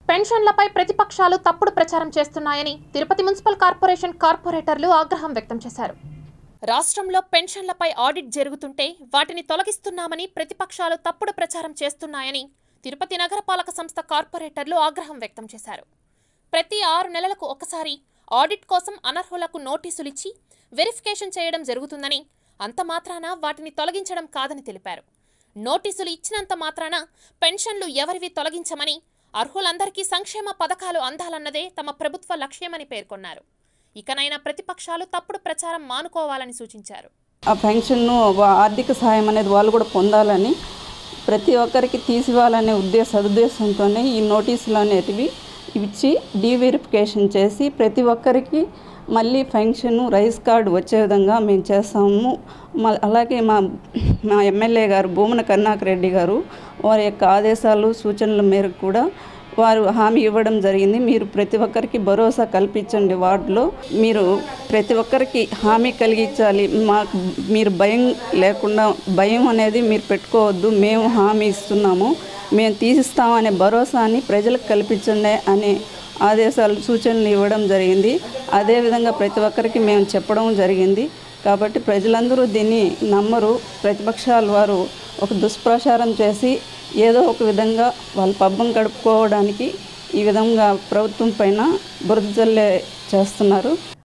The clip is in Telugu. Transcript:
పెన్షన్లపై ప్రతిపక్షాలు తప్పుడు ప్రచారం చేస్తున్నాయని తిరుపతి మున్సిపల్ కార్పొరేషన్ కార్పొరేటర్లు ఆగ్రహం వ్యక్తం చేశారు రాష్ట్రంలో పెన్షన్లపై ఆడిట్ జరుగుతుంటే వాటిని తొలగిస్తున్నామని ప్రతిపక్షాలు తప్పుడు ప్రచారం చేస్తున్నాయని తిరుపతి నగరపాలక సంస్థ కార్పొరేటర్లు ఆగ్రహం వ్యక్తం చేశారు ప్రతి ఆరు నెలలకు ఒకసారి ఆడిట్ కోసం అనర్హులకు నోటీసులిచ్చి వెరిఫికేషన్ చేయడం జరుగుతుందని అంత మాత్రాన వాటిని తొలగించడం కాదని తెలిపారు నోటీసులు ఇచ్చినంత మాత్రాన పెన్షన్లు ఎవరివి తొలగించమని అర్హులందరికీ సంక్షేమ పథకాలు అందాలన్నదే తమ ప్రభుత్వ లక్ష్యమని పేర్కొన్నారు ఇకనైనా ప్రతిపక్షాలు తప్పుడు ప్రచారం మానుకోవాలని సూచించారు ఆ పెన్షన్ను వా- ఆర్థిక సహాయం అనేది వాళ్ళు కూడా పొందాలని ప్రతి ఒక్కరికి తీసివ్వాలనే ఉద్దేశ సదుద్దేశంతోనే ఈ నోటీసులు అనేటివి ఇచ్చి డీవెరిఫికేషన్ చేసి ప్రతి ఒక్కరికి మళ్ళీ పెన్షన్ రైస్ కార్డు వచ్చే విధంగా మేము చేస్తాము మ- అలాగే మా మా ఎమ్మెల్యే గారు భూమన కరుణాకర్ రెడ్డి గారు వారి యొక్క ఆదేశాలు సూచనల మేరకు కూడా వారు హామీ ఇవ్వడం జరిగింది మీరు ప్రతి ఒక్కరికి భరోసా కల్పించండి వార్డులో మీరు ప్రతి ఒక్కరికి హామీ కలిగించాలి మాకు మీరు భయం లేకుండా భయం అనేది మీరు పెట్టుకోవద్దు మేము హామీ ఇస్తున్నాము మేము తీసిస్తామనే భరోసాని ప్రజలకు కల్పించండి అనే ఆదేశాలు సూచనలు ఇవ్వడం జరిగింది అదేవిధంగా ప్రతి ఒక్కరికి మేము చెప్పడం జరిగింది కాబట్టి ప్రజలందరూ దీన్ని నమ్మరు ప్రతిపక్షాల వారు ఒక దుష్ప్రచారం చేసి ఏదో ఒక విధంగా వాళ్ళ పబ్బం గడుపుకోవడానికి ఈ విధంగా ప్రభుత్వం పైన బురద జల్లే చేస్తున్నారు